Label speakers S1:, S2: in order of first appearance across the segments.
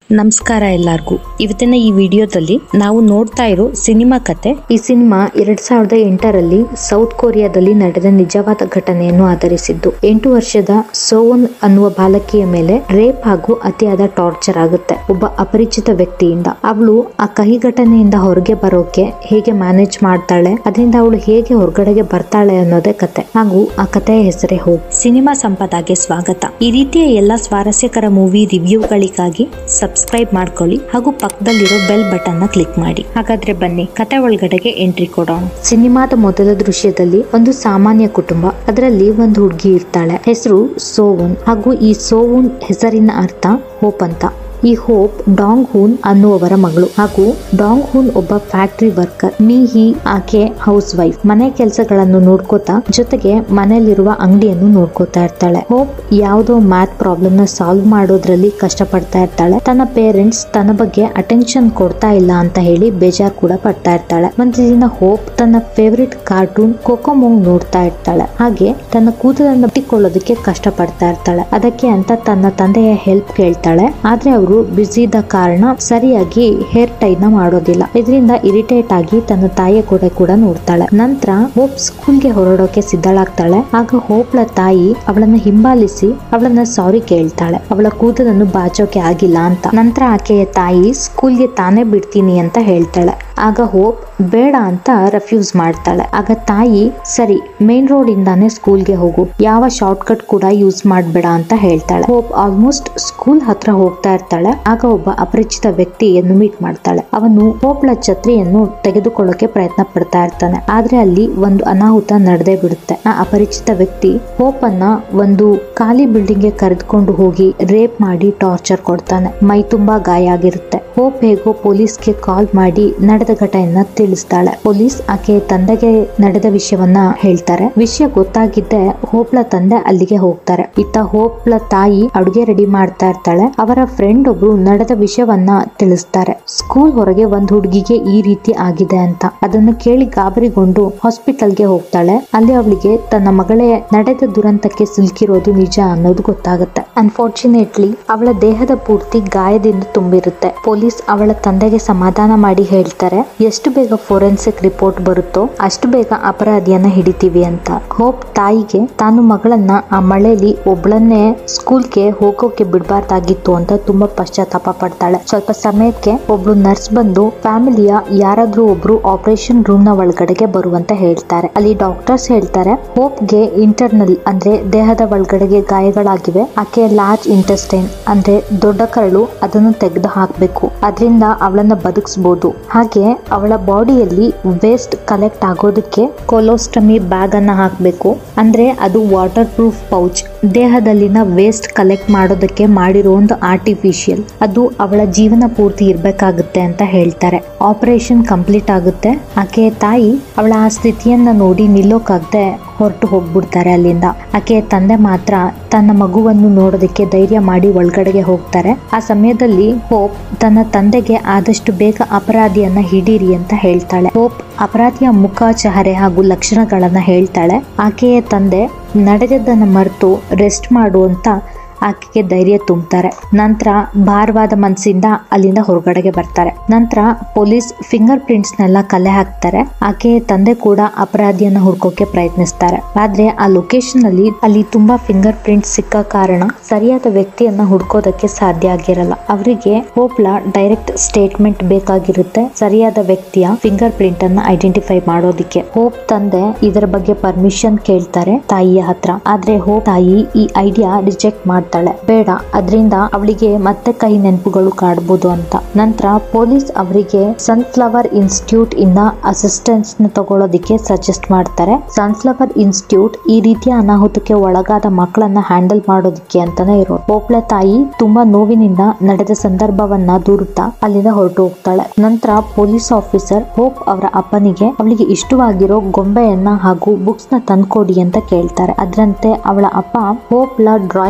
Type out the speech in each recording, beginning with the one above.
S1: ನಮಸ್ಕಾರ ಎಲ್ಲಾರ್ಗೂ ಇವತ್ತಿನ ಈ ವಿಡಿಯೋದಲ್ಲಿ ನಾವು ನೋಡ್ತಾ ಇರೋ ಸಿನಿಮಾ ಕತೆ ಈ ಸಿನಿಮಾ ಎರಡ್ ಸಾವಿರದ ಎಂಟರಲ್ಲಿ ಸೌತ್ ಕೊರಿಯಾದಲ್ಲಿ ನಡೆದ ನಿಜವಾದ ಘಟನೆಯನ್ನು ಆಧರಿಸಿದ್ದು ಎಂಟು ವರ್ಷದ ಸೋವನ್ ಅನ್ನುವ ಬಾಲಕಿಯ ಮೇಲೆ ರೇಪ್ ಹಾಗೂ ಅತಿಯಾದ ಟಾರ್ಚರ್ ಆಗುತ್ತೆ ಒಬ್ಬ ಅಪರಿಚಿತ ವ್ಯಕ್ತಿಯಿಂದ ಅವಳು ಆ ಕಹಿ ಘಟನೆಯಿಂದ ಹೊರಗೆ ಬರೋಕೆ ಹೇಗೆ ಮ್ಯಾನೇಜ್ ಮಾಡ್ತಾಳೆ ಅದರಿಂದ ಅವಳು ಹೇಗೆ ಹೊರಗಡೆಗೆ ಬರ್ತಾಳೆ ಅನ್ನೋದೇ ಕತೆ ಹಾಗೂ ಆ ಕಥೆಯ ಹೆಸರೇ ಹೋಪ್ ಸಿನಿಮಾ ಸಂಪದಾಗೆ ಸ್ವಾಗತ ಈ ರೀತಿಯ ಎಲ್ಲಾ ಸ್ವಾರಸ್ಯಕರ ಮೂವಿ ರಿವ್ಯೂಗಳಿಗಾಗಿ ಸಬ್ಸ್ಕ್ರೈಬ್ ಮಾಡ್ಕೊಳ್ಳಿ ಹಾಗೂ ಪಕ್ಕದಲ್ಲಿರೋ ಬೆಲ್ ಬಟನ್ ನ ಕ್ಲಿಕ್ ಮಾಡಿ ಹಾಗಾದ್ರೆ ಬನ್ನಿ ಕತೆ ಒಳಗಡೆಗೆ ಎಂಟ್ರಿ ಕೊಡೋಣ ಸಿನಿಮಾದ ಮೊದಲ ದೃಶ್ಯದಲ್ಲಿ ಒಂದು ಸಾಮಾನ್ಯ ಕುಟುಂಬ ಅದರಲ್ಲಿ ಒಂದು ಹುಡುಗಿ ಇರ್ತಾಳೆ ಹೆಸರು ಸೋವನ್ ಹಾಗೂ ಈ ಸೋವನ್ ಹೆಸರಿನ ಅರ್ಥ ಹೋಪ್ ಅಂತ ಈ ಹೋಪ್ ಡಾಂಗ್ ಹೂನ್ ಅನ್ನುವವರ ಮಗಳು ಹಾಗೂ ಡಾಂಗ್ ಹೂನ್ ಒಬ್ಬ ಫ್ಯಾಕ್ಟರಿ ವರ್ಕರ್ ಮೀಹಿ ಆಕೆ ಹೌಸ್ ವೈಫ್ ಮನೆ ಕೆಲಸಗಳನ್ನು ನೋಡ್ಕೋತಾ ಜೊತೆಗೆ ಮನೆಯಲ್ಲಿರುವ ಅಂಗಡಿಯನ್ನು ನೋಡ್ಕೋತಾ ಇರ್ತಾಳೆ ಹೋಪ್ ಯಾವುದೋ ಮ್ಯಾಥ್ ಪ್ರಾಬ್ಲಮ್ ನ ಸಾಲ್ವ್ ಮಾಡೋದ್ರಲ್ಲಿ ಕಷ್ಟಪಡ್ತಾ ಇರ್ತಾಳೆ ತನ್ನ ಪೇರೆಂಟ್ಸ್ ತನ್ನ ಬಗ್ಗೆ ಅಟೆನ್ಷನ್ ಕೊಡ್ತಾ ಇಲ್ಲ ಅಂತ ಹೇಳಿ ಬೇಜಾರ್ ಕೂಡ ಪಡ್ತಾ ಇರ್ತಾಳೆ ಒಂದು ದಿನ ಹೋಪ್ ತನ್ನ ಫೇವ್ರೆಟ್ ಕಾರ್ಟೂನ್ ಕೋಕೋಮೋಂಗ್ ನೋಡ್ತಾ ಇರ್ತಾಳೆ ಹಾಗೆ ತನ್ನ ಕೂದಲನ್ನು ಬಿಟ್ಟಿಕೊಳ್ಳೋದಕ್ಕೆ ಕಷ್ಟಪಡ್ತಾ ಇರ್ತಾಳೆ ಅದಕ್ಕೆ ಅಂತ ತನ್ನ ತಂದೆಯ ಹೆಲ್ಪ್ ಕೇಳ್ತಾಳೆ ಆದ್ರೆ ಅವರು ಬ್ಯುಸಿ ಇದ್ದ ಕಾರಣ ಸರಿಯಾಗಿ ಹೇರ್ ಟೈನ ಮಾಡೋದಿಲ್ಲ ಇದರಿಂದ ಇರಿಟೇಟ್ ಆಗಿ ತನ್ನ ತಾಯಿಯ ಕೂಡ ಕೂಡ ನೋಡ್ತಾಳೆ ನಂತರ ಹೋಪ್ ಸ್ಕೂಲ್ಗೆ ಹೊರಡೋಕೆ ಸಿದ್ಧಳಾಗ್ತಾಳೆ ಆಗ ಹೋಪ್ಳ ತಾಯಿ ಅವಳನ್ನ ಹಿಂಬಾಲಿಸಿ ಅವಳನ್ನ ಸಾರಿ ಕೇಳ್ತಾಳೆ ಅವಳ ಕೂದಲನ್ನು ಬಾಚೋಕೆ ಆಗಿಲ್ಲ ಅಂತ ನಂತರ ಆಕೆಯ ತಾಯಿ ಸ್ಕೂಲ್ಗೆ ತಾನೇ ಬಿಡ್ತೀನಿ ಅಂತ ಹೇಳ್ತಾಳೆ ಆಗ ಹೋಪ್ ಬೇಡ ಅಂತ ರೆಫ್ಯೂಸ್ ಮಾಡ್ತಾಳೆ ಆಗ ತಾಯಿ ಸರಿ ಮೇನ್ ರೋಡ್ ಇಂದಾನೆ ಸ್ಕೂಲ್ಗೆ ಹೋಗು ಯಾವ ಶಾರ್ಟ್ ಕಟ್ ಕೂಡ ಯೂಸ್ ಮಾಡ್ಬೇಡ ಅಂತ ಹೇಳ್ತಾಳೆ ಹೋಪ್ ಆಲ್ಮೋಸ್ಟ್ ಸ್ಕೂಲ್ ಹತ್ರ ಹೋಗ್ತಾ ಇರ್ತಾಳೆ ಆಗ ಒಬ್ಬ ಅಪರಿಚಿತ ವ್ಯಕ್ತಿಯನ್ನು ಮೀಟ್ ಮಾಡ್ತಾಳೆ ಅವನು ಹೋಪ್ಳ ಛತ್ರಿಯನ್ನು ತೆಗೆದುಕೊಳ್ಳೋಕೆ ಪ್ರಯತ್ನ ಪಡ್ತಾ ಇರ್ತಾನೆ ಆದ್ರೆ ಅಲ್ಲಿ ಒಂದು ಅನಾಹುತ ನಡೆದೇ ಬಿಡುತ್ತೆ ಆ ಅಪರಿಚಿತ ವ್ಯಕ್ತಿ ಹೋಪ್ ಅನ್ನ ಒಂದು ಖಾಲಿ ಬಿಲ್ಡಿಂಗ್ ಗೆ ಕರೆದುಕೊಂಡು ಹೋಗಿ ರೇಪ್ ಮಾಡಿ ಟಾರ್ಚರ್ ಕೊಡ್ತಾನೆ ಮೈ ತುಂಬಾ ಗಾಯ ಆಗಿರುತ್ತೆ ಹೋಪ್ ಹೇಗೋ ಪೊಲೀಸ್ಗೆ ಕಾಲ್ ಮಾಡಿ ನಡೆದ ಘಟನೆಯನ್ನ ತಿಳಿಸ್ತಾಳೆ ಪೊಲೀಸ್ ಆಕೆ ತಂದೆಗೆ ನಡೆದ ವಿಷಯವನ್ನ ಹೇಳ್ತಾರೆ ವಿಷಯ ಗೊತ್ತಾಗಿದ್ದೆ ಹೋಪ್ಳ ತಂದೆ ಅಲ್ಲಿಗೆ ಹೋಗ್ತಾರೆ ಇತ್ತ ಹೋಪ್ಳ ತಾಯಿ ಅಡುಗೆ ರೆಡಿ ಮಾಡ್ತಾ ಇರ್ತಾಳೆ ಅವರ ಫ್ರೆಂಡ್ ಒಬ್ರು ನಡೆದ ವಿಷಯವನ್ನ ತಿಳಿಸ್ತಾರೆ ಸ್ಕೂಲ್ ಹೊರಗೆ ಒಂದ್ ಹುಡುಗಿಗೆ ಈ ರೀತಿ ಆಗಿದೆ ಅಂತ ಅದನ್ನು ಕೇಳಿ ಗಾಬರಿಗೊಂಡು ಹಾಸ್ಪಿಟಲ್ಗೆ ಹೋಗ್ತಾಳೆ ಅಲ್ಲಿ ಅವಳಿಗೆ ತನ್ನ ಮಗಳೇ ನಡೆದ ದುರಂತಕ್ಕೆ ಸಿಲುಕಿರೋದು ನಿಜ ಅನ್ನೋದು ಗೊತ್ತಾಗುತ್ತೆ ಅನ್ಫಾರ್ಚುನೇಟ್ಲಿ ಅವಳ ದೇಹದ ಪೂರ್ತಿ ಗಾಯದಿಂದ ತುಂಬಿರುತ್ತೆ ಪೊಲೀಸ್ ಅವಳ ತಂದೆಗೆ ಸಮಾಧಾನ ಮಾಡಿ ಹೇಳ್ತಾರೆ ಎಷ್ಟು ಬೇಗ ಫೋರೆನ್ಸಿಕ್ ರಿಪೋರ್ಟ್ ಬರುತ್ತೋ ಅಷ್ಟು ಬೇಗ ಅಪರಾಧಿಯನ್ನ ಹಿಡಿತೀವಿ ಅಂತ ಹೋಪ್ ತಾಯಿಗೆ ತಾನು ಮಗಳನ್ನ ಆ ಮಳೆಯಲ್ಲಿ ಒಬ್ಳನ್ನೇ ಸ್ಕೂಲ್ಗೆ ಹೋಗೋಕೆ ಬಿಡಬಾರ್ದಾಗಿತ್ತು ಅಂತ ತುಂಬಾ ಪಶ್ಚಾತ್ತಾಪ ಪಡ್ತಾಳೆ ಸ್ವಲ್ಪ ಸಮಯಕ್ಕೆ ಒಬ್ಳು ನರ್ಸ್ ಬಂದು ಫ್ಯಾಮಿಲಿಯ ಯಾರಾದ್ರೂ ಒಬ್ರು ಆಪರೇಷನ್ ರೂಮ್ ನ ಒಳಗಡೆಗೆ ಬರುವಂತ ಹೇಳ್ತಾರೆ ಅಲ್ಲಿ ಡಾಕ್ಟರ್ಸ್ ಹೇಳ್ತಾರೆ ಹೋಪ್ಗೆ ಇಂಟರ್ನಲ್ ಅಂದ್ರೆ ದೇಹದ ಒಳಗಡೆಗೆ ಗಾಯಗಳಾಗಿವೆ ಆಕೆ ಲಾರ್ಜ್ ಇಂಟೆಸ್ಟೈನ್ ಅಂದ್ರೆ ದೊಡ್ಡ ಕರಳು ಅದನ್ನು ತೆಗೆದು ಹಾಕ್ಬೇಕು ಅದರಿಂದ ಅವಳನ್ನ ಬದುಕಿಸಬಹುದು ಹಾಗೆ ಅವಳ ಬಾಡಿಯಲ್ಲಿ ವೇಸ್ಟ್ ಕಲೆಕ್ಟ್ ಆಗೋದಕ್ಕೆ ಕೊಲೋಸ್ಟಮಿ ಬ್ಯಾಗ್ ಅನ್ನ ಹಾಕ್ಬೇಕು ಅಂದ್ರೆ ಅದು ವಾಟರ್ ಪ್ರೂಫ್ ಪೌಚ್ ದೇಹದಲ್ಲಿನ ವೇಸ್ಟ್ ಕಲೆಕ್ಟ್ ಮಾಡೋದಕ್ಕೆ ಮಾಡಿರೋ ಒಂದು ಆರ್ಟಿಫಿಷಿಯಲ್ ಅದು ಅವಳ ಜೀವನ ಪೂರ್ತಿ ಇರ್ಬೇಕಾಗುತ್ತೆ ಅಂತ ಹೇಳ್ತಾರೆ ಆಪರೇಷನ್ ಕಂಪ್ಲೀಟ್ ಆಗುತ್ತೆ ಆಕೆಯ ತಾಯಿ ಅವಳ ಆ ಸ್ಥಿತಿಯನ್ನ ನೋಡಿ ನಿಲ್ಲೋಕಾಗದೆ ಹೊರಟು ಹೋಗ್ಬಿಡ್ತಾರೆ ಅಲ್ಲಿಂದ ಆಕೆಯ ತಂದೆ ಮಾತ್ರ ತನ್ನ ಮಗುವನ್ನು ನೋಡೋದಕ್ಕೆ ಧೈರ್ಯ ಮಾಡಿ ಒಳಗಡೆಗೆ ಹೋಗ್ತಾರೆ ಆ ಸಮಯದಲ್ಲಿ ಹೋಪ್ ತನ್ನ ತಂದೆಗೆ ಆದಷ್ಟು ಬೇಗ ಅಪರಾಧಿಯನ್ನ ಹಿಡೀರಿ ಅಂತ ಹೇಳ್ತಾಳೆ ಹೋಪ್ ಅಪರಾಧಿಯ ಮುಖ ಚಹರೆ ಹಾಗೂ ಲಕ್ಷಣಗಳನ್ನ ಹೇಳ್ತಾಳೆ ಆಕೆಯ ತಂದೆ ನಡೆದದ್ದನ್ನ ಮರೆತು ರೆಸ್ಟ್ ಮಾಡು ಅಂತ ಆಕೆಗೆ ಧೈರ್ಯ ತುಂಬ್ತಾರೆ ನಂತರ ಭಾರವಾದ ಮನಸ್ಸಿಂದ ಅಲ್ಲಿಂದ ಹೊರಗಡೆಗೆ ಬರ್ತಾರೆ ನಂತರ ಪೊಲೀಸ್ ಫಿಂಗರ್ ಪ್ರಿಂಟ್ಸ್ ನೆಲ್ಲ ಕಲೆ ಹಾಕ್ತಾರೆ ಆಕೆಯ ತಂದೆ ಕೂಡ ಅಪರಾಧಿಯನ್ನ ಹುಡ್ಕೋಕೆ ಪ್ರಯತ್ನಿಸ್ತಾರೆ ಆದ್ರೆ ಆ ಲೊಕೇಶನ್ ಅಲ್ಲಿ ಅಲ್ಲಿ ತುಂಬಾ ಫಿಂಗರ್ ಪ್ರಿಂಟ್ಸ್ ಸಿಕ್ಕ ಕಾರಣ ಸರಿಯಾದ ವ್ಯಕ್ತಿಯನ್ನ ಹುಡ್ಕೋದಕ್ಕೆ ಸಾಧ್ಯ ಆಗಿರಲ್ಲ ಅವರಿಗೆ ಹೋಪ್ಲ ಡೈರೆಕ್ಟ್ ಸ್ಟೇಟ್ಮೆಂಟ್ ಬೇಕಾಗಿರುತ್ತೆ ಸರಿಯಾದ ವ್ಯಕ್ತಿಯ ಫಿಂಗರ್ ಪ್ರಿಂಟ್ ಅನ್ನ ಐಡೆಂಟಿಫೈ ಮಾಡೋದಿಕ್ಕೆ ಹೋಪ್ ತಂದೆ ಇದರ ಬಗ್ಗೆ ಪರ್ಮಿಷನ್ ಕೇಳ್ತಾರೆ ತಾಯಿಯ ಹತ್ರ ಆದ್ರೆ ಹೋಪ್ ತಾಯಿ ಈ ಐಡಿಯಾ ರಿಜೆಕ್ಟ್ ಮಾಡ್ತಾರೆ ಬೇಡ ಅದರಿಂದ ಅವಳಿಗೆ ಮತ್ತೆ ಕೈ ನೆನಪುಗಳು ಕಾಡ್ಬೋದು ಅಂತ ನಂತರ ಪೊಲೀಸ್ ಅವರಿಗೆ ಸನ್ಫ್ಲವರ್ ಇನ್ಸ್ಟಿಟ್ಯೂಟ್ ಇಂದ ಅಸಿಸ್ಟೆನ್ಸ್ ನ ತಗೊಳ್ಳೋದಿಕ್ಕೆ ಸಜೆಸ್ಟ್ ಮಾಡ್ತಾರೆ ಸನ್ಫ್ಲವರ್ ಇನ್ಸ್ಟಿಟ್ಯೂಟ್ ಈ ರೀತಿಯ ಅನಾಹುತಕ್ಕೆ ಒಳಗಾದ ಮಕ್ಕಳನ್ನ ಹ್ಯಾಂಡಲ್ ಮಾಡೋದಿಕ್ಕೆ ಅಂತಾನೆ ಇರೋದು ಹೋಪ್ಳ ತಾಯಿ ತುಂಬಾ ನೋವಿನಿಂದ ನಡೆದ ಸಂದರ್ಭವನ್ನ ದೂರುತ್ತಾ ಅಲ್ಲಿಂದ ಹೊರಟು ಹೋಗ್ತಾಳೆ ನಂತರ ಪೊಲೀಸ್ ಆಫೀಸರ್ ಹೋಪ್ ಅವರ ಅಪ್ಪನಿಗೆ ಅವಳಿಗೆ ಇಷ್ಟವಾಗಿರೋ ಗೊಂಬೆಯನ್ನ ಹಾಗೂ ಬುಕ್ಸ್ ನ ತಂದ್ಕೊಡಿ ಅಂತ ಕೇಳ್ತಾರೆ ಅದರಂತೆ ಅವಳ ಅಪ್ಪ ಹೋಪ್ಲ ಡ್ರಾಯಿಂಗ್ ಬುಕ್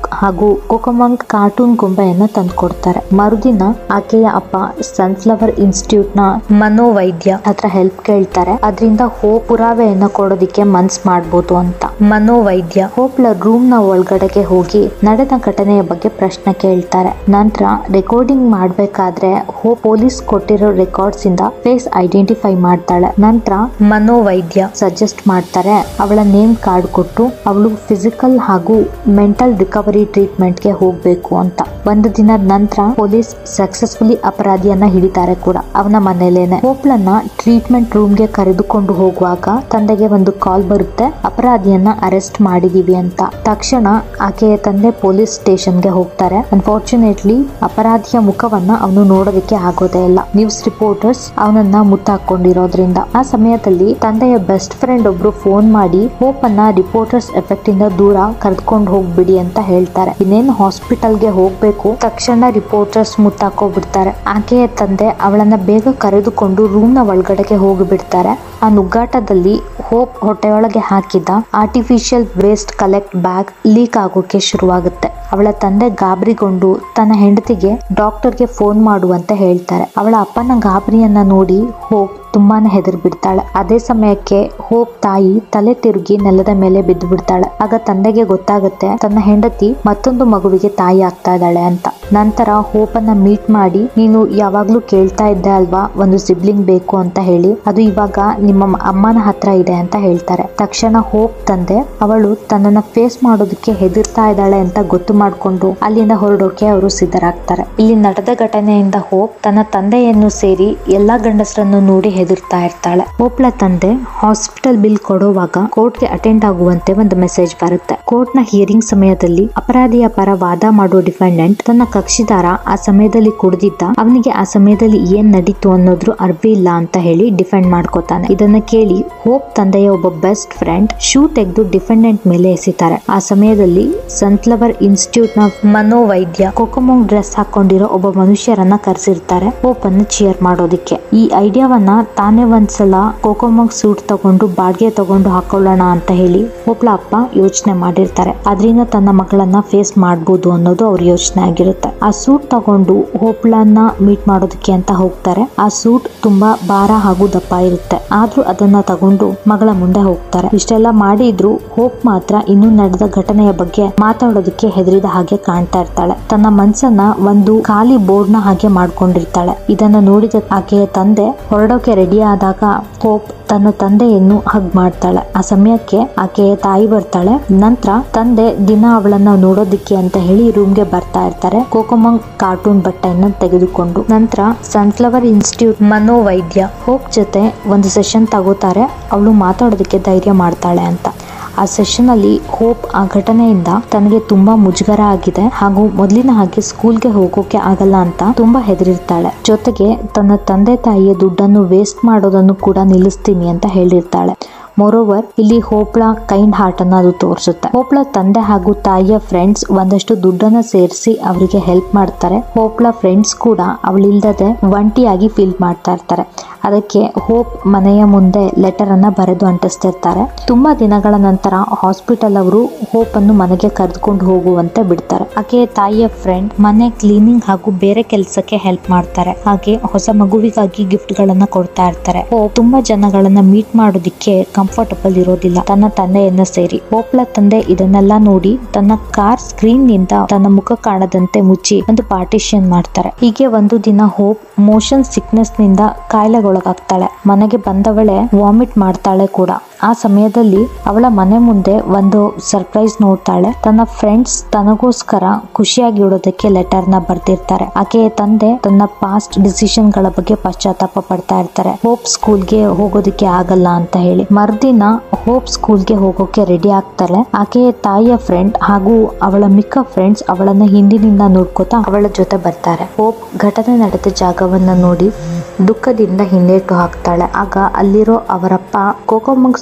S1: ಹಾಗೂ ಕೋಕೋಮಂಗ್ ಕಾರ್ಟೂನ್ ಗೊಂಬೆಯನ್ನ ತಂದ್ಕೊಡ್ತಾರೆ ಮರುದಿನ ಆಕೆಯ ಅಪ್ಪ ಸನ್ಫ್ಲವರ್ ಇನ್ಸ್ಟಿಟ್ಯೂಟ್ ನ ಮನೋವೈದ್ಯ ಹತ್ರ ಹೆಲ್ಪ್ ಕೇಳ್ತಾರೆ ಅದರಿಂದ ಹೋಪ್ ಪುರಾವೆಯನ್ನ ಕೊಡೋದಿಕ್ಕೆ ಮನ್ಸ್ ಮಾಡ್ಬೋದು ಅಂತ ಮನೋವೈದ್ಯ ಹೋಪ್ಲ ರೂಮ್ ನ ಒಳಗಡೆಗೆ ಹೋಗಿ ನಡೆದ ಘಟನೆಯ ಬಗ್ಗೆ ಪ್ರಶ್ನೆ ಕೇಳ್ತಾರೆ ನಂತರ ರೆಕಾರ್ಡಿಂಗ್ ಮಾಡ್ಬೇಕಾದ್ರೆ ಹೋ ಪೊಲೀಸ್ ಕೊಟ್ಟಿರೋ ರೆಕಾರ್ಡ್ಸ್ ಇಂದ ಫೇಸ್ ಐಡೆಂಟಿಫೈ ಮಾಡ್ತಾಳೆ ನಂತರ ಮನೋವೈದ್ಯ ಸಜೆಸ್ಟ್ ಮಾಡ್ತಾರೆ ಅವಳ ನೇಮ್ ಕಾರ್ಡ್ ಕೊಟ್ಟು ಅವಳು ಫಿಸಿಕಲ್ ಹಾಗೂ ಮೆಂಟಲ್ ರಿಕವರಿ ಟ್ರೀಟ್ಮೆಂಟ್ ಗೆ ಹೋಗ್ಬೇಕು ಅಂತ ಒಂದು ದಿನದ ನಂತರ ಪೊಲೀಸ್ ಸಕ್ಸಸ್ಫುಲಿ ಅಪರಾಧಿಯನ್ನ ಹಿಡಿತಾರೆ ಕೂಡ ಅವನ ಮನೇಲೇನೆ ಹೋಪ್ಲನ್ನ ಟ್ರೀಟ್ಮೆಂಟ್ ರೂಮ್ ಗೆ ಕರೆದುಕೊಂಡು ಹೋಗುವಾಗ ತಂದೆಗೆ ಒಂದು ಕಾಲ್ ಬರುತ್ತೆ ಅಪರಾಧಿಯನ್ನ ಅರೆಸ್ಟ್ ಮಾಡಿದೀವಿ ಅಂತ ತಕ್ಷಣ ಆಕೆಯ ತಂದೆ ಪೊಲೀಸ್ ಸ್ಟೇಷನ್ಗೆ ಹೋಗ್ತಾರೆ ಅನ್ಫಾರ್ಚುನೇಟ್ಲಿ ಅಪರಾಧಿಯ ಮುಖವನ್ನ ಅವನು ನೋಡೋದಕ್ಕೆ ಆಗೋದೇ ಇಲ್ಲ ನ್ಯೂಸ್ ರಿಪೋರ್ಟರ್ಸ್ ಅವನನ್ನ ಮುತ್ತಾಕೊಂಡಿರೋದ್ರಿಂದ ಆ ಸಮಯದಲ್ಲಿ ತಂದೆಯ ಬೆಸ್ಟ್ ಫ್ರೆಂಡ್ ಒಬ್ರು ಫೋನ್ ಮಾಡಿ ಹೋಪ್ ಅನ್ನ ರಿಪೋರ್ಟರ್ಸ್ ಎಫೆಕ್ಟ್ ಇಂದ ದೂರ ಕರೆದುಕೊಂಡು ಹೋಗ್ಬಿಡಿ ಅಂತ ಹೇಳ್ತಾರೆ ಇನ್ನೇನು ಹಾಸ್ಪಿಟಲ್ಗೆ ಹೋಗ್ಬೇಕು ತಕ್ಷಣ ರಿಪೋರ್ಟರ್ಸ್ ಮುತ್ತಾಕೋಬಿಡ್ತಾರೆ ಆಕೆಯ ತಂದೆ ಅವಳನ್ನ ಬೇಗ ಕರೆದುಕೊಂಡು ರೂಮ್ ನ ಒಳಗಡೆಗೆ ಹೋಗಿಬಿಡ್ತಾರೆ ಆ ನುಗ್ಗಾಟದಲ್ಲಿ ಹೋಪ್ ಹೊಟ್ಟೆಯೊಳಗೆ ಹಾಕಿದ್ದ artificial waste collect bag leak ಆಗೋಕೆ ಶುರುವಾಗುತ್ತೆ ಅವಳ ತಂದೆ ಗಾಬರಿಗೊಂಡು ತನ್ನ ಹೆಂಡತಿಗೆ ಡಾಕ್ಟರ್ಗೆ ಫೋನ್ ಮಾಡುವಂತೆ ಹೇಳ್ತಾರೆ ಅವಳ ಅಪ್ಪನ ಗಾಬರಿಯನ್ನ ನೋಡಿ ಹೋಪ್ ತುಂಬಾನೇ ಹೆದರ್ ಬಿಡ್ತಾಳೆ ಅದೇ ಸಮಯಕ್ಕೆ ಹೋಪ್ ತಾಯಿ ತಲೆ ತಿರುಗಿ ನೆಲದ ಮೇಲೆ ಬಿದ್ದು ಬಿಡ್ತಾಳೆ ಆಗ ತಂದೆಗೆ ಗೊತ್ತಾಗುತ್ತೆ ತನ್ನ ಹೆಂಡತಿ ಮತ್ತೊಂದು ಮಗುವಿಗೆ ತಾಯಿ ಆಗ್ತಾ ಇದ್ದಾಳೆ ಅಂತ ನಂತರ ಹೋಪ್ ಅನ್ನ ಮೀಟ್ ಮಾಡಿ ನೀನು ಯಾವಾಗ್ಲೂ ಕೇಳ್ತಾ ಇದ್ದೆ ಅಲ್ವಾ ಒಂದು ಸಿಬ್ಲಿಂಗ್ ಬೇಕು ಅಂತ ಹೇಳಿ ಅದು ಇವಾಗ ನಿಮ್ಮ ಮ- ಅಮ್ಮನ ಹತ್ರ ಇದೆ ಅಂತ ಹೇಳ್ತಾರೆ ತಕ್ಷಣ ಹೋಪ್ ತಂದೆ ಅವಳು ತನ್ನನ್ನ ಫೇಸ್ ಮಾಡೋದಕ್ಕೆ ಹೆದರ್ತಾ ಇದ್ದಾಳೆ ಅಂತ ಗೊತ್ತು ಮಾಡ್ಕೊಂಡು ಅಲ್ಲಿಂದ ಹೊರಡೋಕೆ ಅವರು ಸಿದ್ಧರಾಗ್ತಾರೆ ಇಲ್ಲಿ ನಡೆದ ಘಟನೆಯಿಂದ ಹೋಪ್ ತನ್ನ ತಂದೆಯನ್ನು ಸೇರಿ ಎಲ್ಲಾ ಗಂಡಸರನ್ನು ನೋಡಿ ಹೆದರ್ತಾ ಇರ್ತಾಳೆ ಹೋಪ್ಲ ತಂದೆ ಹಾಸ್ಪಿಟಲ್ ಬಿಲ್ ಕೊಡುವಾಗ ಕೋರ್ಟ್ಗೆ ಅಟೆಂಡ್ ಆಗುವಂತೆ ಒಂದು ಮೆಸೇಜ್ ಬರುತ್ತೆ ಕೋರ್ಟ್ ನ ಹಿಯರಿಂಗ್ ಸಮಯದಲ್ಲಿ ಅಪರಾಧಿಯ ಪರ ವಾದ ಮಾಡುವ ಡಿಫೆಂಡೆಂಟ್ ತನ್ನ ಕಕ್ಷಿದಾರ ಆ ಸಮಯದಲ್ಲಿ ಕುಡಿದಿದ್ದ ಅವನಿಗೆ ಆ ಸಮಯದಲ್ಲಿ ಏನ್ ನಡೀತು ಅನ್ನೋದ್ರ ಅರ್ಬಿ ಇಲ್ಲ ಅಂತ ಹೇಳಿ ಡಿಫೆಂಡ್ ಮಾಡ್ಕೋತಾನೆ ಇದನ್ನ ಕೇಳಿ ಹೋಪ್ ತಂದೆಯ ಒಬ್ಬ ಬೆಸ್ಟ್ ಫ್ರೆಂಡ್ ಶೂ ತೆಗೆದು ಡಿಫೆಂಡೆಂಟ್ ಮೇಲೆ ಎಸಿತಾರೆ ಆ ಸಮಯದಲ್ಲಿ ಸನ್ಫ್ಲವರ್ ಇನ್ಸ್ಟಿಟ್ಯೂಟ್ ನ ಮನೋವೈದ್ಯ ಕೊಕೊಮೋಂಗ್ ಡ್ರೆಸ್ ಹಾಕೊಂಡಿರೋ ಒಬ್ಬ ಮನುಷ್ಯರನ್ನ ಕರೆಸಿರ್ತಾರೆ ಹೋಪ್ ಅನ್ನು ಚಿಯರ್ ಮಾಡೋದಿಕ್ಕೆ ಈ ಐಡಿಯಾವನ್ನ ತಾನೇ ಒಂದ್ಸಲ ಕೋಕೋಮೋಂಗ್ ಸೂಟ್ ತಗೊಂಡು ಬಾಡಿಗೆ ತಗೊಂಡು ಹಾಕೊಳ್ಳೋಣ ಅಂತ ಹೇಳಿ ಹೋಪ್ಲ ಅಪ್ಪ ಯೋಚನೆ ಮಾಡಿರ್ತಾರೆ ಅದರಿಂದ ತನ್ನ ಮಗಳನ್ನ ಫೇಸ್ ಮಾಡ್ಬೋದು ಅನ್ನೋದು ಅವ್ರ ಯೋಚನೆ ಆಗಿರುತ್ತೆ ಆ ಸೂಟ್ ತಗೊಂಡು ಹೋಪ್ಲನ್ನ ಮೀಟ್ ಮಾಡೋದಕ್ಕೆ ಅಂತ ಹೋಗ್ತಾರೆ ಆ ಸೂಟ್ ತುಂಬಾ ಭಾರ ಹಾಗೂ ದಪ್ಪ ಇರುತ್ತೆ ಆದ್ರೂ ಅದನ್ನ ತಗೊಂಡು ಮಗಳ ಮುಂದೆ ಹೋಗ್ತಾರೆ ಇಷ್ಟೆಲ್ಲ ಮಾಡಿದ್ರು ಹೋಪ್ ಮಾತ್ರ ಇನ್ನೂ ನಡೆದ ಘಟನೆಯ ಬಗ್ಗೆ ಮಾತಾಡೋದಕ್ಕೆ ಹೆದರಿದ ಹಾಗೆ ಕಾಣ್ತಾ ಇರ್ತಾಳೆ ತನ್ನ ಮನ್ಸನ್ನ ಒಂದು ಖಾಲಿ ಬೋರ್ಡ್ ನ ಹಾಗೆ ಮಾಡ್ಕೊಂಡಿರ್ತಾಳೆ ಇದನ್ನ ನೋಡಿದ ಆಕೆಯ ತಂದೆ ಹೊರಡೋಕೆ ರೆಡಿ ಆದಾಗ ಹೋಪ್ ತನ್ನ ತಂದೆಯನ್ನು ಹಗ್ ಮಾಡ್ತಾಳೆ ಆ ಸಮಯಕ್ಕೆ ಆಕೆಯ ತಾಯಿ ಬರ್ತಾಳೆ ನಂತರ ತಂದೆ ದಿನ ಅವಳನ್ನ ನೋಡೋದಿಕ್ಕೆ ಅಂತ ಹೇಳಿ ರೂಮ್ಗೆ ಬರ್ತಾ ಇರ್ತಾರೆ ಕೋಕೋಮಂಗ್ ಕಾರ್ಟೂನ್ ಬಟ್ಟೆಯನ್ನ ತೆಗೆದುಕೊಂಡು ನಂತರ ಸನ್ಫ್ಲವರ್ ಇನ್ಸ್ಟಿಟ್ಯೂಟ್ ಮನೋವೈದ್ಯ ಹೋಪ್ ಜೊತೆ ಒಂದು ಸೆಷನ್ ತಗೋತಾರೆ ಅವಳು ಮಾತಾಡೋದಕ್ಕೆ ಧೈರ್ಯ ಮಾಡ್ತಾಳೆ ಅಂತ ಆ ಸೆಷನ್ ಅಲ್ಲಿ ಹೋಪ್ ಆ ಘಟನೆಯಿಂದ ತನಗೆ ತುಂಬಾ ಮುಜುಗರ ಆಗಿದೆ ಹಾಗೂ ಮೊದಲಿನ ಹಾಗೆ ಸ್ಕೂಲ್ಗೆ ಹೋಗೋಕೆ ಆಗಲ್ಲ ಅಂತ ತುಂಬಾ ಹೆದರಿರ್ತಾಳೆ ಜೊತೆಗೆ ತನ್ನ ತಂದೆ ತಾಯಿಯ ದುಡ್ಡನ್ನು ವೇಸ್ಟ್ ಮಾಡೋದನ್ನು ಕೂಡ ನಿಲ್ಲಿಸ್ತೀನಿ ಅಂತ ಹೇಳಿರ್ತಾಳೆ ಮೋರೋವರ್ ಇಲ್ಲಿ ಹೋಪ್ಳ ಕೈಂಡ್ ಹಾರ್ಟ್ ಅನ್ನ ಅದು ತೋರಿಸುತ್ತೆ ಹೋಪ್ಳ ತಂದೆ ಹಾಗೂ ತಾಯಿಯ ಫ್ರೆಂಡ್ಸ್ ಒಂದಷ್ಟು ದುಡ್ಡನ್ನ ಸೇರಿಸಿ ಅವರಿಗೆ ಹೆಲ್ಪ್ ಮಾಡ್ತಾರೆ ಹೋಪ್ಳ ಫ್ರೆಂಡ್ಸ್ ಕೂಡ ಅವಳಿಲ್ದದೆ ಒಂಟಿಯಾಗಿ ಫೀಲ್ ಮಾಡ್ತಾ ಇರ್ತಾರೆ ಅದಕ್ಕೆ ಹೋಪ್ ಮನೆಯ ಮುಂದೆ ಲೆಟರ್ ಅನ್ನ ಬರೆದು ಅಂಟಿಸ್ತಿರ್ತಾರೆ ತುಂಬಾ ದಿನಗಳ ನಂತರ ಹಾಸ್ಪಿಟಲ್ ಅವರು ಹೋಪ್ ಅನ್ನು ಮನೆಗೆ ಕರೆದುಕೊಂಡು ಹೋಗುವಂತೆ ಬಿಡ್ತಾರೆ ಆಕೆಯ ತಾಯಿಯ ಫ್ರೆಂಡ್ ಮನೆ ಕ್ಲೀನಿಂಗ್ ಹಾಗೂ ಬೇರೆ ಕೆಲಸಕ್ಕೆ ಹೆಲ್ಪ್ ಮಾಡ್ತಾರೆ ಹಾಗೆ ಹೊಸ ಮಗುವಿಗಾಗಿ ಗಿಫ್ಟ್ ಗಳನ್ನ ಕೊಡ್ತಾ ಇರ್ತಾರೆ ಹೋಪ್ ತುಂಬಾ ಜನಗಳನ್ನ ಮೀಟ್ ಮಾಡೋದಿಕ್ಕೆ ಕಂಫರ್ಟಬಲ್ ಇರೋದಿಲ್ಲ ತನ್ನ ತಂದೆಯನ್ನ ಸೇರಿ ಹೋಪ್ಲ ತಂದೆ ಇದನ್ನೆಲ್ಲ ನೋಡಿ ತನ್ನ ಕಾರ್ ಸ್ಕ್ರೀನ್ ನಿಂದ ತನ್ನ ಮುಖ ಕಾಣದಂತೆ ಮುಚ್ಚಿ ಒಂದು ಪಾರ್ಟಿಷನ್ ಮಾಡ್ತಾರೆ ಹೀಗೆ ಒಂದು ದಿನ ಹೋಪ್ ಮೋಷನ್ ಸಿಕ್ನೆಸ್ ನಿಂದ ಕಾಯಿಲೆಗೊಳಗಾಗ್ತಾಳೆ ಮನೆಗೆ ಬಂದವಳೆ ವಾಮಿಟ್ ಮಾಡ್ತಾಳೆ ಕೂಡ ಆ ಸಮಯದಲ್ಲಿ ಅವಳ ಮನೆ ಮುಂದೆ ಒಂದು ಸರ್ಪ್ರೈಸ್ ನೋಡ್ತಾಳೆ ತನ್ನ ಫ್ರೆಂಡ್ಸ್ ತನಗೋಸ್ಕರ ಖುಷಿಯಾಗಿ ಇಡೋದಕ್ಕೆ ಲೆಟರ್ ನ ಬರ್ದಿರ್ತಾರೆ ಆಕೆಯ ತಂದೆ ತನ್ನ ಪಾಸ್ಟ್ ಡಿಸಿಷನ್ ಗಳ ಬಗ್ಗೆ ಪಶ್ಚಾತ್ತಾಪ ಪಡ್ತಾ ಇರ್ತಾರೆ ಹೋಪ್ ಸ್ಕೂಲ್ಗೆ ಹೋಗೋದಕ್ಕೆ ಆಗಲ್ಲ ಅಂತ ಹೇಳಿ ಮರ್ದಿನ ಹೋಪ್ ಸ್ಕೂಲ್ಗೆ ಹೋಗೋಕೆ ರೆಡಿ ಆಗ್ತಾಳೆ ಆಕೆಯ ತಾಯಿಯ ಫ್ರೆಂಡ್ ಹಾಗೂ ಅವಳ ಮಿಕ್ಕ ಫ್ರೆಂಡ್ಸ್ ಅವಳನ್ನ ಹಿಂದಿನಿಂದ ನೋಡ್ಕೋತಾ ಅವಳ ಜೊತೆ ಬರ್ತಾರೆ ಹೋಪ್ ಘಟನೆ ನಡೆದ ಜಾಗವನ್ನ ನೋಡಿ ದುಃಖದಿಂದ ಹಿನ್ನೆಟ್ಟು ಹಾಕ್ತಾಳೆ ಆಗ ಅಲ್ಲಿರೋ ಅವರಪ್ಪ ಕೋಕೋಮಂಗ್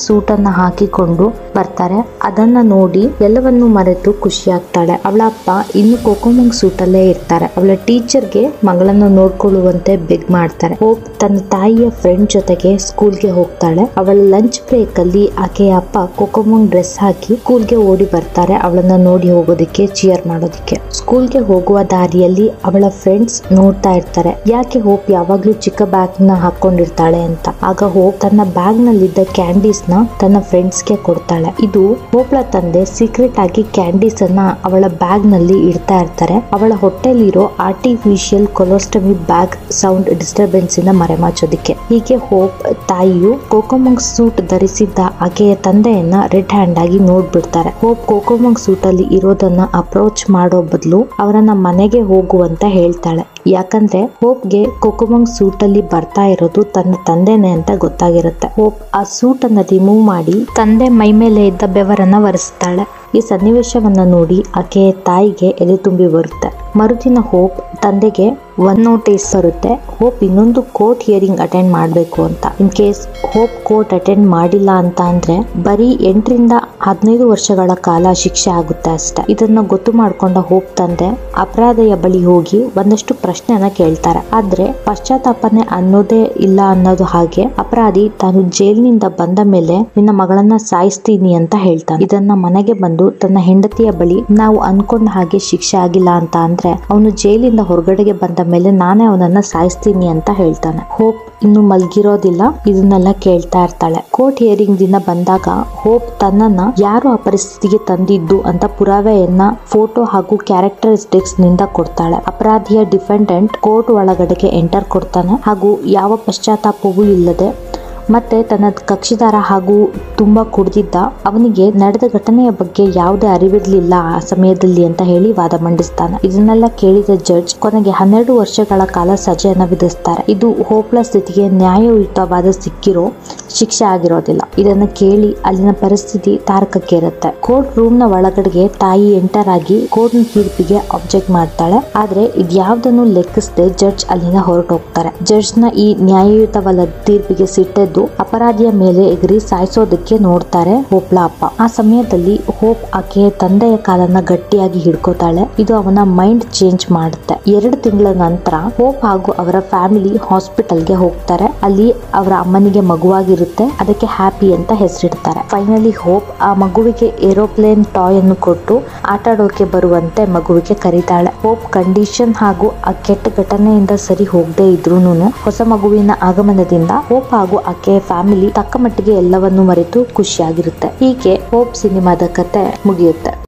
S1: ಸೂಟ್ ಅನ್ನ ಹಾಕಿಕೊಂಡು ಬರ್ತಾರೆ ಅದನ್ನ ನೋಡಿ ಎಲ್ಲವನ್ನು ಮರೆತು ಖುಷಿ ಆಗ್ತಾಳೆ ಅವಳ ಅಪ್ಪ ಇನ್ನು ಕೋಕೋಮಂಗ್ ಸೂಟ್ ಅಲ್ಲೇ ಇರ್ತಾರೆ ಅವಳ ಟೀಚರ್ಗೆ ಮಗಳನ್ನು ನೋಡ್ಕೊಳ್ಳುವಂತೆ ಬೆಗ್ ಮಾಡ್ತಾರೆ ಹೋಪ್ ತನ್ನ ತಾಯಿಯ ಫ್ರೆಂಡ್ ಜೊತೆಗೆ ಸ್ಕೂಲ್ಗೆ ಹೋಗ್ತಾಳೆ ಅವಳ ಲಂಚ್ ಬ್ರೇಕ್ ಅಲ್ಲಿ ಆಕೆಯ ಅಪ್ಪ ಕೋಕೋಮಂಗ್ ಡ್ರೆಸ್ ಹಾಕಿ ಸ್ಕೂಲ್ಗೆ ಓಡಿ ಬರ್ತಾರೆ ಅವಳನ್ನ ನೋಡಿ ಹೋಗೋದಕ್ಕೆ ಚಿಯರ್ ಮಾಡೋದಕ್ಕೆ ಸ್ಕೂಲ್ಗೆ ಹೋಗುವ ದಾರಿಯಲ್ಲಿ ಅವಳ ಫ್ರೆಂಡ್ಸ್ ನೋಡ್ತಾ ಇರ್ತಾರೆ ಯಾಕೆ ಹೋಪ್ ಯಾವಾಗ್ಲೂ ಚಿಕ್ಕ ಬ್ಯಾಗ್ ನ ಹಾಕೊಂಡಿರ್ತಾಳೆ ಅಂತ ಆಗ ಹೋಪ್ ತನ್ನ ಬ್ಯಾಗ್ ನಲ್ಲಿದ್ದ ಕ್ಯಾಂಡೀಸ್ ನ ತನ್ನ ಫ್ರೆಂಡ್ಸ್ ಗೆ ಕೊಡ್ತಾಳೆ ಇದು ಹೋಪ್ಳ ತಂದೆ ಸೀಕ್ರೆಟ್ ಆಗಿ ಕ್ಯಾಂಡೀಸ್ ಅನ್ನ ಅವಳ ಬ್ಯಾಗ್ ನಲ್ಲಿ ಇಡ್ತಾ ಇರ್ತಾರೆ ಅವಳ ಹೊಟ್ಟೆಲಿರೋ artificial colostomy bag sound disturbance ಇಂದ ಮರೆಮಾಚೋದಿಕ್ಕೆ ಹೀಗೆ ಹೋಪ್ ತಾಯಿಯು ಕೋಕೋಮಂಗ್ ಸೂಟ್ ಧರಿಸಿದ್ದ ಆಕೆಯ ತಂದೆಯನ್ನ ರೆಡ್ ಹ್ಯಾಂಡ್ ಆಗಿ ನೋಡ್ಬಿಡ್ತಾರೆ ಹೋಪ್ ಕೋಕೋಮಂಗ್ ಸೂಟ್ ಅಲ್ಲಿ ಇರೋದನ್ನ ಅಪ್ರೋಚ್ ಮಾಡೋ ಬದಲು ಅವರನ್ನ ಮನೆಗೆ ಹೋಗುವಂತ ಹೇಳ್ತಾಳೆ ಯಾಕಂದ್ರೆ ಹೋಪ್ಗೆ ಕೋಕೋಮಂಗ್ ಸೂಟ್ ಅಲ್ಲಿ ಬರ್ತಾ ಇರೋದು ತನ್ನ ತಂದೆನೆ ಅಂತ ಗೊತ್ತಾಗಿರುತ್ತೆ ಹೋಪ್ ಆ ಸೂಟ್ ಅನ್ನ ರಿಮೂವ್ ಮಾಡಿ ತಂದೆ ಮೈ ಮೇಲೆ ಇದ್ದ ಬೆವರನ್ನ ಒರೆಸ್ತಾಳೆ ಈ ಸನ್ನಿವೇಶವನ್ನ ನೋಡಿ ಆಕೆಯ ತಾಯಿಗೆ ಎದೆ ತುಂಬಿ ಬರುತ್ತೆ ಮರುದಿನ ಹೋಪ್ ತಂದೆಗೆ ಒಂದ್ ನೋಟಿಸ್ ಬರುತ್ತೆ ಹೋಪ್ ಇನ್ನೊಂದು ಕೋರ್ಟ್ ಹಿಯರಿಂಗ್ ಅಟೆಂಡ್ ಮಾಡಬೇಕು ಅಂತ in case Hope court attend ಮಾಡಿಲ್ಲ ಅಂತ ಅಂದ್ರೆ ಬರೀ ಎಂಟರಿಂದ ಹದಿನೈದು ವರ್ಷಗಳ ಕಾಲ ಶಿಕ್ಷೆ ಆಗುತ್ತೆ ಅಷ್ಟೇ ಇದನ್ನ ಗೊತ್ತು ಮಾಡ್ಕೊಂಡ ಹೋಪ್ ತಂದೆ ಅಪರಾಧಿಯ ಬಳಿ ಹೋಗಿ ಒಂದಷ್ಟು ಪ್ರಶ್ನೆಯನ್ನ ಕೇಳ್ತಾರೆ ಆದ್ರೆ ಪಶ್ಚಾತ್ತಾಪನೆ ಅನ್ನೋದೇ ಇಲ್ಲ ಅನ್ನೋದು ಹಾಗೆ ಅಪರಾಧಿ ತಾನು ಜೈಲಿನಿಂದ ಬಂದ ಮೇಲೆ ನಿನ್ನ ಮಗಳನ್ನ ಸಾಯಿಸ್ತೀನಿ ಅಂತ ಹೇಳ್ತಾನೆ ಇದನ್ನ ಮನೆಗೆ ಬಂದು ತನ್ನ ಹೆಂಡತಿಯ ಬಳಿ ನಾವು ಅನ್ಕೊಂಡ ಹಾಗೆ ಶಿಕ್ಷೆ ಆಗಿಲ್ಲ ಅಂತ ಅಂದ್ರೆ ಅವನು ಜೈಲಿಂದ ಹೊರಗಡೆಗೆ ಬಂದ ಮೇಲೆ ನಾನೇ ಅವನನ್ನ ಸಾಯಿಸ್ತೀನಿ ಅಂತ ಹೇಳ್ತಾನೆ ಹೋಪ್ ಇನ್ನು ಮಲ್ಗಿರೋದಿಲ್ಲ ಇದನ್ನೆಲ್ಲ ಕೇಳ್ತಾ ಇರ್ತಾಳೆ ಕೋರ್ಟ್ ಹಿಯರಿಂಗ್ ದಿನ ಬಂದಾಗ ಹೋಪ್ ತನ್ನನ್ನ ಯಾರು ಆ ಪರಿಸ್ಥಿತಿಗೆ ತಂದಿದ್ದು ಅಂತ ಪುರಾವೆಯನ್ನ ಫೋಟೋ ಹಾಗೂ ಕ್ಯಾರೆಕ್ಟರಿಸ್ಟಿಕ್ಸ್ ನಿಂದ ಕೊಡ್ತಾಳೆ ಅಪರಾಧಿಯ ಡಿಫೆಂಡೆಂಟ್ ಕೋರ್ಟ್ ಒಳಗಡೆಗೆ ಎಂಟರ್ ಕೊಡ್ತಾನೆ ಹಾಗೂ ಯಾವ ಪಶ್ಚಾತ್ತಾಪವೂ ಇಲ್ಲದೆ ಮತ್ತೆ ತನ್ನ ಕಕ್ಷಿದಾರ ಹಾಗೂ ತುಂಬಾ ಕುಡ್ದಿದ್ದ ಅವನಿಗೆ ನಡೆದ ಘಟನೆಯ ಬಗ್ಗೆ ಯಾವುದೇ ಅರಿವಿರ್ಲಿಲ್ಲ ಆ ಸಮಯದಲ್ಲಿ ಅಂತ ಹೇಳಿ ವಾದ ಮಂಡಿಸ್ತಾನೆ ಇದನ್ನೆಲ್ಲ ಕೇಳಿದ ಜಡ್ಜ್ ಕೊನೆಗೆ ಹನ್ನೆರಡು ವರ್ಷಗಳ ಕಾಲ ಸಜೆಯನ್ನ ವಿಧಿಸ್ತಾರೆ ಇದು ಹೋಪ್ಳ ಸ್ಥಿತಿಗೆ ನ್ಯಾಯಯುತವಾದ ಸಿಕ್ಕಿರೋ ಶಿಕ್ಷೆ ಆಗಿರೋದಿಲ್ಲ ಇದನ್ನ ಕೇಳಿ ಅಲ್ಲಿನ ಪರಿಸ್ಥಿತಿ ತಾರಕಕ್ಕೇರುತ್ತೆ ಕೋರ್ಟ್ ರೂಮ್ ನ ಒಳಗಡೆಗೆ ತಾಯಿ ಎಂಟರ್ ಆಗಿ ಕೋರ್ಟ್ ತೀರ್ಪಿಗೆ ಅಬ್ಜೆಕ್ಟ್ ಮಾಡ್ತಾಳೆ ಆದ್ರೆ ಇದ್ಯಾವ್ದನ್ನು ಲೆಕ್ಕಿಸದೆ ಜಡ್ಜ್ ಅಲ್ಲಿಂದ ಹೊರಟೋಗ್ತಾರೆ ಜಡ್ಜ್ ನ ಈ ನ್ಯಾಯಯುತವಲ್ಲ ತೀರ್ಪಿಗೆ ಸಿಟ್ಟೆದ್ದು ಅಪರಾಧಿಯ ಮೇಲೆ ಎಗರಿ ಸಾಯಿಸೋದಕ್ಕೆ ನೋಡ್ತಾರೆ ಹೋಪ್ಳ ಅಪ್ಪ ಆ ಸಮಯದಲ್ಲಿ ಹೋಪ್ ಆಕೆಯ ತಂದೆಯ ಕಾಲನ್ನ ಗಟ್ಟಿಯಾಗಿ ಹಿಡ್ಕೋತಾಳೆ ಇದು ಅವನ ಮೈಂಡ್ ಚೇಂಜ್ ಮಾಡುತ್ತೆ ಎರಡು ತಿಂಗಳ ನಂತರ ಹೋಪ್ ಹಾಗೂ ಅವರ ಫ್ಯಾಮಿಲಿ ಹಾಸ್ಪಿಟಲ್ಗೆ ಹೋಗ್ತಾರೆ ಅಲ್ಲಿ ಅವರ ಅಮ್ಮನಿಗೆ ಮಗುವಾಗಿರುತ್ತೆ ಅದಕ್ಕೆ ಹ್ಯಾಪಿ ಅಂತ ಹೆಸರಿಡ್ತಾರೆ ಫೈನಲಿ ಹೋಪ್ ಆ ಮಗುವಿಗೆ ಏರೋಪ್ಲೇನ್ ಟಾಯ್ ಅನ್ನು ಕೊಟ್ಟು ಆಟ ಆಡೋಕೆ ಬರುವಂತೆ ಮಗುವಿಗೆ ಕರೀತಾಳೆ ಹೋಪ್ ಕಂಡೀಷನ್ ಹಾಗೂ ಆ ಕೆಟ್ಟ ಘಟನೆಯಿಂದ ಸರಿ ಹೋಗದೆ ಇದ್ರೂನು ಹೊಸ ಮಗುವಿನ ಆಗಮನದಿಂದ ಹೋಪ್ ಹಾಗೂ ಆಕೆಯ ಫ್ಯಾಮಿಲಿ ತಕ್ಕ ಮಟ್ಟಿಗೆ ಎಲ್ಲವನ್ನು ಮರೆತು ಖುಷಿಯಾಗಿರುತ್ತೆ ಹೀಗೆ ಹೋಪ್ ಸಿನಿಮಾದ ಕತೆ ಮುಗಿಯುತ್ತೆ